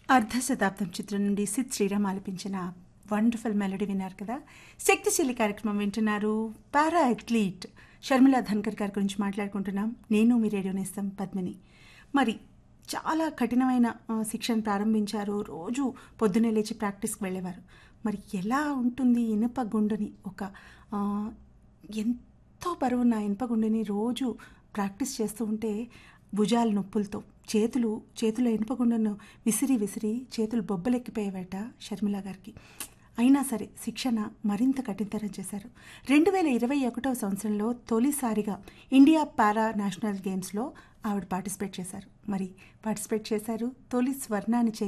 అర్ధ శతాబ్దం చిత్రం నుండి సిద్ శ్రీరామ్ ఆలపించిన వండర్ఫుల్ మెలడీ విన్నారు కదా శక్తిశీలి కార్యక్రమం వింటున్నారు పారా అథ్లీట్ షర్మిలా ధన్కర్ గారి గురించి మాట్లాడుకుంటున్నాం నేను మీ రేడియో నేస్తం పద్మిని మరి చాలా కఠినమైన ఆ, శిక్షణ ప్రారంభించారు రోజు పొద్దున్నే లేచి ప్రాక్టీస్కి వెళ్ళేవారు మరి ఎలా ఉంటుంది ఇనుప గుండెని ఒక ఆ, ఎంతో బరువున్న ఇనుప గుండెని రోజు ప్రాక్టీస్ చేస్తూ ఉంటే భుజాల నొప్పులతో చేతులు చేతుల ఇనుప గుండెను విసిరి విసిరి చేతులు బొబ్బలెక్కిపోయేవట షర్మిల గారికి అయినా సరే శిక్షణ మరింత కఠినతరం చేశారు రెండు వేల ఇరవై ఒకటవ సంవత్సరంలో తొలిసారిగా ఇండియా పారా నేషనల్ గేమ్స్లో ఆవిడ పార్టిసిపేట్ చేశారు మరి పార్టిసిపేట్ చేశారు తొలి స్వర్ణాన్ని చే